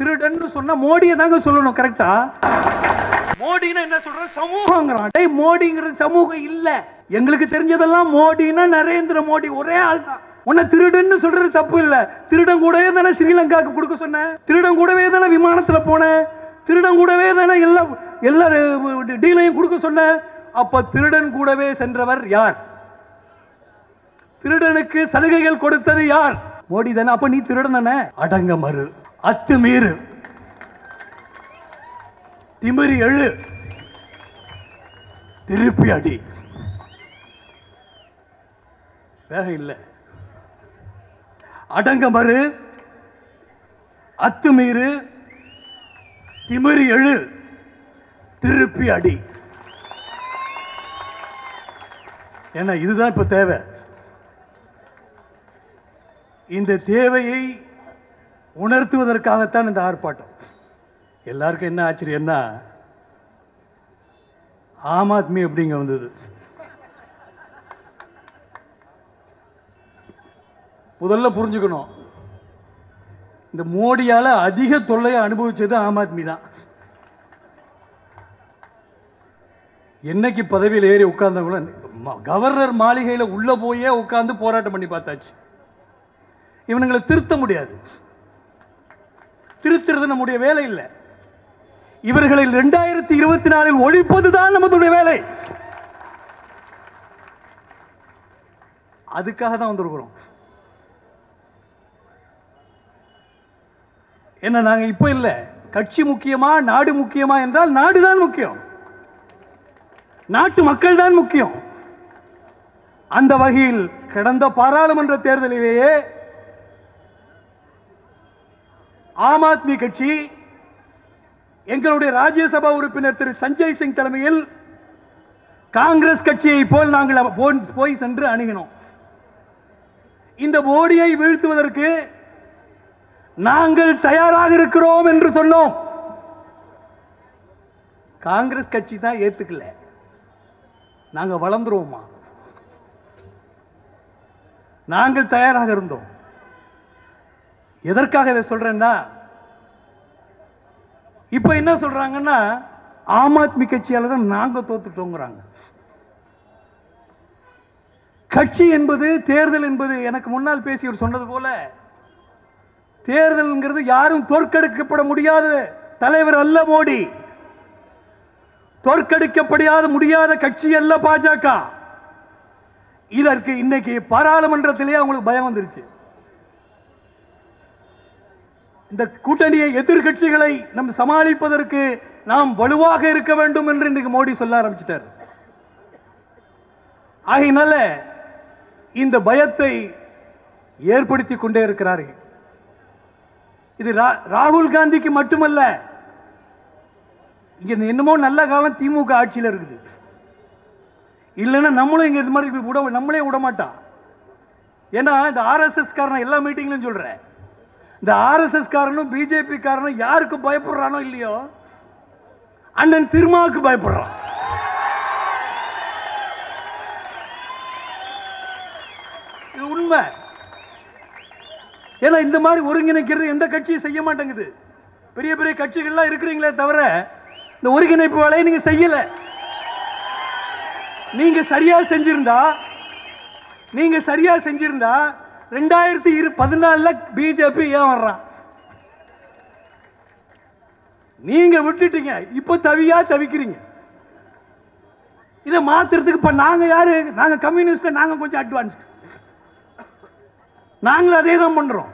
திருடன்னு சொன்னா மோடியை தாங்க சொல்லணும் கரெக்டா மோடின்னு என்ன சொல்ற சமூகங்கிறான் டேய் மோடிங்கிறது சமூகம் இல்ல எங்களுக்கு தெரிஞ்சதெல்லாம் மோடின்னா நரேந்திர மோடி ஒரே ஆள் தான் உன்னை திருடன்னு சொல்றது தப்பு இல்ல திருடன் கூடவே தானே ஸ்ரீலங்காவுக்கு கொடுக்க சொன்னேன் திருடன் கூடவே தானே விமானத்துல போனேன் திருடன் கூடவே தானே எல்லா எல்லா டீலையும் கொடுக்க சொன்னேன் அப்ப திருடன் கூடவே சென்றவர் யார் திருடனுக்கு சலுகைகள் கொடுத்தது யார் மோடி தானே அப்ப நீ திருடன் தானே அடங்க மறு அத்துமீறு திமிரி எழு திருப்பி அடி வேகம் இல்லை அடங்க மறு அத்துமீறு திமிரி எழு திருப்பி அடி ஏன்னா இதுதான் இப்ப தேவை இந்த தேவையை உணர்த்துவதற்காகத்தான் இந்த ஆர்ப்பாட்டம் எல்லாருக்கும் என்ன ஆச்சரியம்னா ஆம் ஆத்மி எப்படிங்க வந்தது முதல்ல புரிஞ்சுக்கணும் இந்த மோடியால அதிக தொல்லையை அனுபவிச்சது ஆம் ஆத்மி தான் என்னைக்கு பதவியில் ஏறி உட்கார்ந்தவங்கள ம- கவர்னர் மாளிகையில உள்ள போயே உட்கார்ந்து போராட்டம் பண்ணி பார்த்தாச்சு இவனுங்களை திருத்த முடியாது திருத்துறது நம்முடைய வேலை இல்லை இவர்களை இரண்டாயிரத்தி இருபத்தி நாலில் ஒழிப்பதுதான் நமதுடைய வேலை அதுக்காக தான் வந்திருக்கிறோம் என்ன நாங்க இப்ப இல்ல கட்சி முக்கியமா நாடு முக்கியமா என்றால் நாடுதான் முக்கியம் நாட்டு மக்கள் தான் முக்கியம் அந்த வகையில் கடந்த பாராளுமன்ற தேர்தலிலேயே ஆம் ஆத்மி கட்சி எங்களுடைய ராஜ்யசபா உறுப்பினர் திரு சஞ்சய் சிங் தலைமையில் காங்கிரஸ் கட்சியை போல் நாங்கள் அவ- போன்- போய் சென்று அணுகினோம் இந்த மோடியை வீழ்த்துவதற்கு நாங்கள் தயாராக இருக்கிறோம் என்று சொன்னோம் காங்கிரஸ் கட்சி தான் ஏத்துக்கல நாங்க வளர்ந்துருவோமா நாங்கள் தயாராக இருந்தோம் எதற்காக இதை சொல்றேன்னா இப்ப என்ன சொல்றாங்கன்னா ஆம் ஆத்மி கட்சியால தான் நாங்க தோத்துட்டோங்கிறாங்க கட்சி என்பது தேர்தல் என்பது எனக்கு முன்னால் பேசியவர் சொன்னது போல தேர்தல்ங்கிறது யாரும் தோற்கடிக்கப்பட முடியாத தலைவர் அல்ல மோடி தோற்கடிக்கப்படியாத முடியாத கட்சி அல்ல பாஜக இதற்கு இன்னைக்கு பாராளுமன்றத்திலேயே அவங்களுக்கு பயம் வந்துருச்சு இந்த கூட்டணியை எதிர்க்கட்சிகளை நம் சமாளிப்பதற்கு நாம் வலுவாக இருக்க வேண்டும் என்று இன்னைக்கு மோடி சொல்ல ஆரம்பிச்சிட்டார் ஆகையினால இந்த பயத்தை ஏற்படுத்தி கொண்டே இருக்கிறார்கள் இது ரா- ராகுல் காந்திக்கு மட்டுமல்ல இங்க என்னமோ நல்ல காலம் திமுக ஆட்சியில் இருக்குது இல்லைன்னா நம்மளும் இங்க இது மாதிரி விட நம்மளே விட மாட்டான் ஏன்னா இந்த ஆர்எஸ்எஸ் காரன் எல்லா மீட்டிங்லையும் சொல்றேன் இந்த ஆர்எஸ்எஸ் காரனும் பிஜேபி காரனும் யாருக்கு பயப்படுறானோ இல்லையோ அண்ணன் திருமாவுக்கு பயப்படுறான் இது உண்மை ஏன்னா இந்த மாதிரி ஒருங்கிணைக்கிறது எந்த கட்சியும் செய்ய மாட்டேங்குது பெரிய பெரிய கட்சிகள்லாம் இருக்கிறீங்களே தவிர இந்த ஒருங்கிணைப்பு வேலையை நீங்க செய்யல நீங்க சரியா செஞ்சிருந்தா நீங்க சரியா செஞ்சிருந்தா ரெண்டாயிரத்தி இரு பதினாலுல பிஜேபி ஏன் வர்றான் நீங்க விட்டுட்டீங்க இப்போ தவியா தவிக்கிறீங்க இதை மாத்துறதுக்கு இப்ப நாங்க யாரு நாங்க கம்யூனிஸ்ட் நாங்க கொஞ்சம் அட்வான்ஸ்ட் நாங்களும் அதே தான் பண்றோம்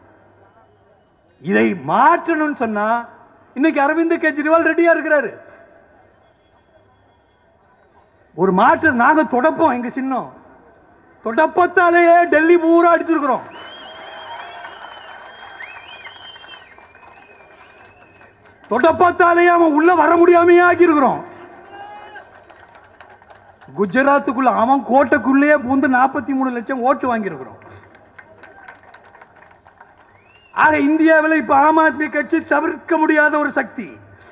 இதை மாற்றணும்னு சொன்னா இன்னைக்கு அரவிந்த் கெஜ்ரிவால் ரெடியா இருக்கிறாரு ஒரு மாற்றம் நாங்க தொடப்போம் எங்க சின்னம் தொடப்பத்தாலேயே டெல்லி பூரா அடிச்சிருக்கிறோம் தொடப்பத்தாலேயே அவன் உள்ள வர முடியாமையே ஆக்கியிருக்கிறோம் குஜராத்துக்குள்ள அவன் கோட்டைக்குள்ளேயே பூந்து நாற்பத்தி மூணு லட்சம் ஓட்டு வாங்கியிருக்கிறோம் ஆக இந்தியாவில் இப்ப ஆம் ஆத்மி கட்சி தவிர்க்க முடியாத ஒரு சக்தி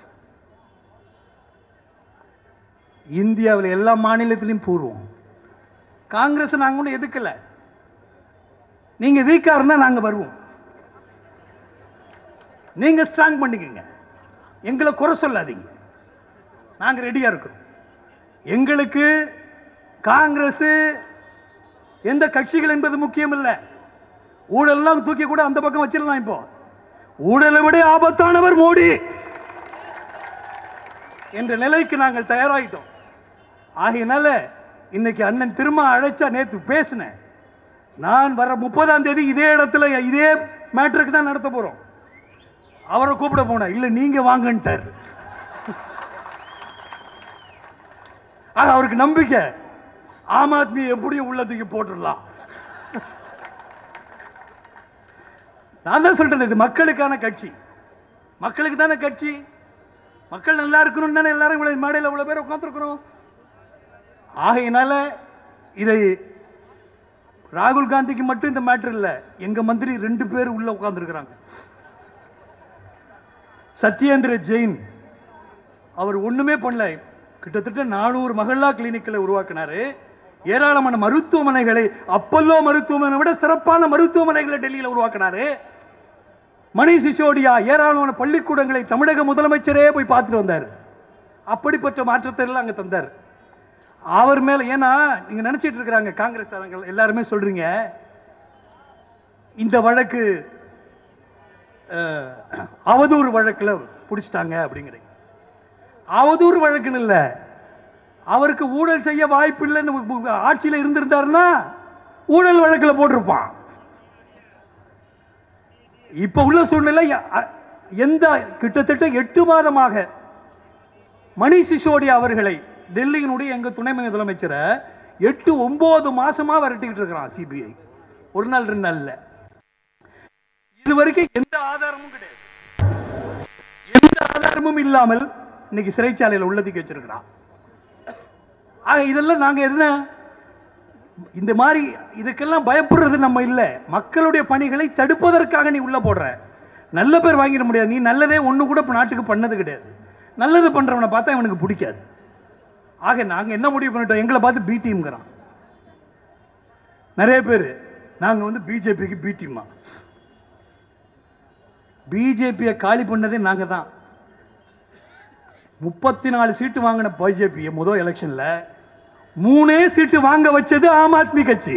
இந்தியாவில் எல்லா மாநிலத்திலையும் பூர்வம் காங்கிரஸ் நாங்க ஒன்றும் எதுக்கல நீங்க வீக்கா இருந்தா நாங்க வருவோம் நீங்க ஸ்ட்ராங் பண்ணிக்கங்க எங்களை குறை சொல்லாதீங்க நாங்க ரெடியா இருக்கிறோம் எங்களுக்கு காங்கிரஸ் எந்த கட்சிகள் என்பது முக்கியம் இல்லை ஊழல்லாம் தூக்கி கூட அந்த பக்கம் வச்சிடலாம் இப்போ ஊழலை விட ஆபத்தானவர் மோடி என்ற நிலைக்கு நாங்கள் தயாராகிட்டோம் ஆகையினால இன்னைக்கு அண்ணன் திரும்ப அழைச்சா நேத்து பேசினேன் நான் வர முப்பதாம் தேதி இதே இடத்துல இதே மேட்டருக்கு தான் நடத்த போறோம் அவரை கூப்பிட போனேன் இல்ல நீங்க வாங்கன்ட்டார் ஆக அவருக்கு நம்பிக்கை ஆம் ஆத்மி எப்படியும் உள்ளத்துக்கு போட்டுடலாம் நான் தான் சொல்றேன் இது மக்களுக்கான கட்சி மக்களுக்கு தானே கட்சி மக்கள் நல்லா இருக்கணும் தானே எல்லாரும் இவ்வளவு மேடையில் இவ்வளவு பேர் உட்காந்துருக்கிறோம் ஆகையினால இதை ராகுல் காந்திக்கு மட்டும் இந்த மேட்டர் இல்ல எங்க மந்திரி ரெண்டு பேர் உள்ள உட்கார்ந்துருக்கிறாங்க சத்யேந்திர ஜெயின் அவர் ஒண்ணுமே பண்ணல கிட்டத்தட்ட நானூறு மகளா கிளினிக்களை உருவாக்கினாரு ஏராளமான மருத்துவமனைகளை அப்பல்லோ மருத்துவமனை விட சிறப்பான மருத்துவமனைகளை டெல்லியில் உருவாக்கினாரு மணி சிசோடியா ஏராளமான பள்ளிக்கூடங்களை தமிழக முதலமைச்சரே போய் பார்த்துட்டு வந்தார் அப்படிப்பட்ட மாற்றத்தை எல்லாம் அங்க தந்தார் அவர் மேல ஏன்னா நீங்க நினைச்சிட்டு இருக்கிறாங்க காங்கிரஸ் எல்லாருமே சொல்றீங்க இந்த வழக்கு அஹ், அவதூறு வழக்குல பிடிச்சிட்டாங்க அப்படிங்கிறீங்க அவதூறு வழக்குன்னு இல்ல அவருக்கு ஊழல் செய்ய வாய்ப்பு இல்லைன்னு ஆட்சியில் இருந்திருந்தாருன்னா ஊழல் வழக்குல போட்டிருப்பான் இப்ப உள்ள சூழ்நிலை அ- எந்த கிட்டத்தட்ட எட்டு மாதமாக மணி சிசோடியா அவர்களை டெல்லியினுடைய எங்க துணை முதலமைச்சரை எட்டு ஒன்பது மாசமா விரட்டிக்கிட்டு இருக்கிறான் சிபிஐ ஒரு நாள் ரெண்டு நாள் இல்ல இது வரைக்கும் எந்த ஆதாரமும் கிடையாது எந்த ஆதாரமும் இல்லாமல் இன்னைக்கு சிறைச்சாலையில் உள்ளதுக்கு வச்சிருக்கிறான் ஆக இதெல்லாம் நாங்க என்ன இந்த மாதிரி இதுக்கெல்லாம் பயப்படுறது நம்ம இல்ல மக்களுடைய பணிகளை தடுப்பதற்காக நீ உள்ள போடுற நல்ல பேர் வாங்கிட முடியாது நீ நல்லதே ஒண்ணு கூட இப்ப நாட்டுக்கு பண்ணது கிடையாது நல்லது பண்றவனை பார்த்தா இவனுக்கு பிடிக்காது ஆக நாங்க என்ன முடிவு பண்ணிட்டோம் எங்களை பார்த்து பி டீம்ங்கிறான் நிறைய பேர் நாங்க வந்து பிஜேபிக்கு பி டீமா பிஜேபியை காலி பண்ணதே நாங்க தான் முப்பத்தி நாலு சீட்டு வாங்கின பிஜேபி முதல் எலெக்ஷன்ல மூணே சீட்டு வாங்க வச்சது ஆம் ஆத்மி கட்சி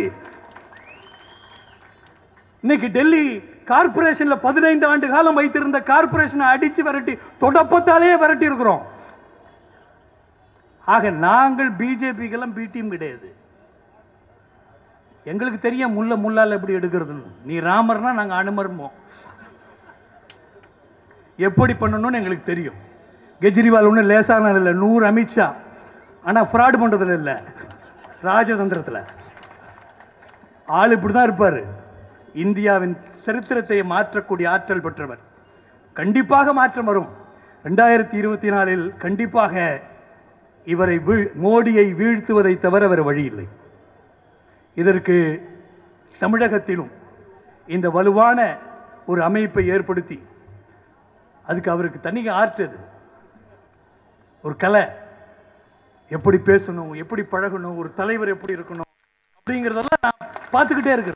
இன்னைக்கு டெல்லி கார்பரேஷன்ல பதினைந்து ஆண்டு காலம் வைத்திருந்த கார்பரேஷனை அடிச்சு விரட்டி தொடப்பத்தாலே விரட்டி இருக்கிறோம் ஆக நாங்கள் பிஜேபிக்கெல்லாம் பி டீம் கிடையாது எங்களுக்கு தெரியும் முள்ள முள்ளால் எப்படி எடுக்கிறதுன்னு நீ ராமர்னா நாங்க அனுமர்மோம் எப்படி பண்ணணும்னு எங்களுக்கு தெரியும் கெஜ்ரிவால் ஒன்றும் லேசான இல்லை நூறு அமித்ஷா ஆனால் ஃப்ராட் பண்ணுறதுல இல்லை ராஜதந்திரத்தில் ஆள் இப்படி தான் இருப்பார் இந்தியாவின் சரித்திரத்தை மாற்றக்கூடிய ஆற்றல் பெற்றவர் கண்டிப்பாக மாற்றம் வரும் ரெண்டாயிரத்தி இருபத்தி நாலில் கண்டிப்பாக இவரை வீழ் மோடியை வீழ்த்துவதை தவிர வேறு வழி இல்லை இதற்கு தமிழகத்திலும் இந்த வலுவான ஒரு அமைப்பை ஏற்படுத்தி அதுக்கு அவருக்கு தனி ஆற்றது ஒரு கலை எப்படி பேசணும் எப்படி பழகணும் ஒரு தலைவர் எப்படி இருக்கணும் அப்படிங்கிறதெல்லாம் நான் பார்த்துக்கிட்டே இருக்கிறேன்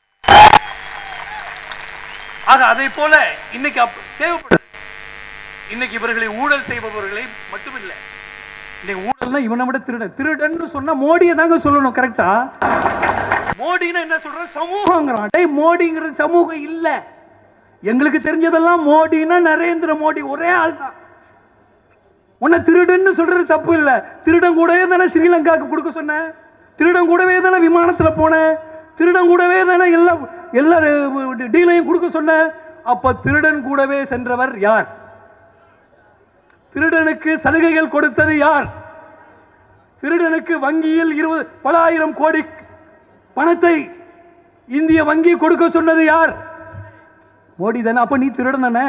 ஆக அதை போல இன்னைக்கு அப்ப- தேவைப்படுது இன்னைக்கு இவர்களை ஊழல் செய்பவர்களை மட்டுமில்லை இன்னைக்கு ஊழல்னா இவனை விட திருடன் திருடன்னு சொன்னா மோடியை தாங்க சொல்லணும் கரெக்டா மோடின்னு என்ன சொல்ற சமூகங்கிறான் டேய் மோடிங்கிறது சமூகம் இல்ல எங்களுக்கு தெரிஞ்சதெல்லாம் மோடின்னா நரேந்திர மோடி ஒரே ஆள் தான் உன்னை திருடன்னு சொல்றது தப்பு இல்ல திருடன் கூடவே தானே ஸ்ரீலங்காவுக்கு கொடுக்க சொன்னேன் திருடன் கூடவே தானே விமானத்துல போனேன் திருடன் கூடவே தானே எல்லா எல்லா டீலையும் கொடுக்க சொன்னேன் அப்ப திருடன் கூடவே சென்றவர் யார் திருடனுக்கு சலுகைகள் கொடுத்தது யார் திருடனுக்கு வங்கியில் இருபது பல ஆயிரம் கோடி பணத்தை இந்திய வங்கி கொடுக்க சொன்னது யார் மோடி தானே அப்ப நீ திருடன் தானே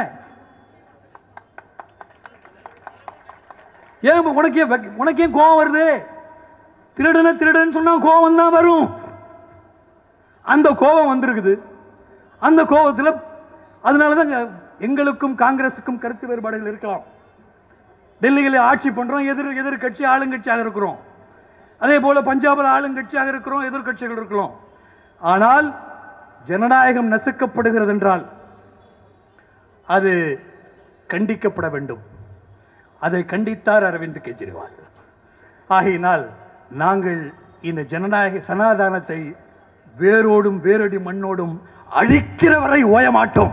ஏன் இப்ப உனக்கு ஏன் வெக்க- உனக்கு ஏன் கோவம் வருது திருடன திருடன் சொன்னா கோவம் தான் வரும் அந்த கோபம் வந்திருக்குது அந்த கோபத்தில் அதனால தான் எங்களுக்கும் காங்கிரஸுக்கும் கருத்து வேறுபாடுகள் இருக்கலாம் டெல்லியில் ஆட்சி பண்றோம் எதிர் எதிர்கட்சி ஆளுங்கட்சியாக இருக்கிறோம் அதே போல பஞ்சாபில் ஆளுங்கட்சியாக இருக்கிறோம் எதிர்கட்சிகள் இருக்கிறோம் ஆனால் ஜனநாயகம் நசுக்கப்படுகிறது என்றால் அது கண்டிக்கப்பட வேண்டும் அதை கண்டித்தார் அரவிந்த் கெஜ்ரிவால் ஆகையினால் நாங்கள் இந்த ஜனநாயக சனாதானத்தை வேரோடும் வேரடி மண்ணோடும் அழிக்கிற வரை ஓய மாட்டோம்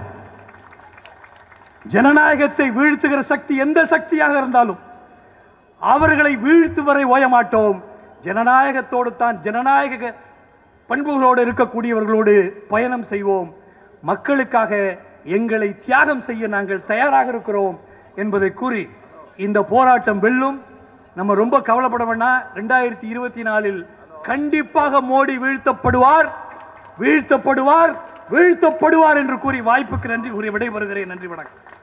ஜனநாயகத்தை வீழ்த்துகிற சக்தி எந்த சக்தியாக இருந்தாலும் அவர்களை வீழ்த்து வரை ஓய மாட்டோம் ஜனநாயகத்தோடு தான் ஜனநாயக பண்புகளோடு இருக்கக்கூடியவர்களோடு பயணம் செய்வோம் மக்களுக்காக எங்களை தியாகம் செய்ய நாங்கள் தயாராக இருக்கிறோம் என்பதை கூறி இந்த போராட்டம் வெல்லும் நம்ம ரொம்ப கவலைப்பட வேண்டாம் ரெண்டாயிரத்தி இருபத்தி நாலில் கண்டிப்பாக மோடி வீழ்த்தப்படுவார் வீழ்த்தப்படுவார் வீழ்த்தப்படுவார் என்று கூறி வாய்ப்புக்கு நன்றி கூறி விடைபெறுகிறேன் நன்றி வணக்கம்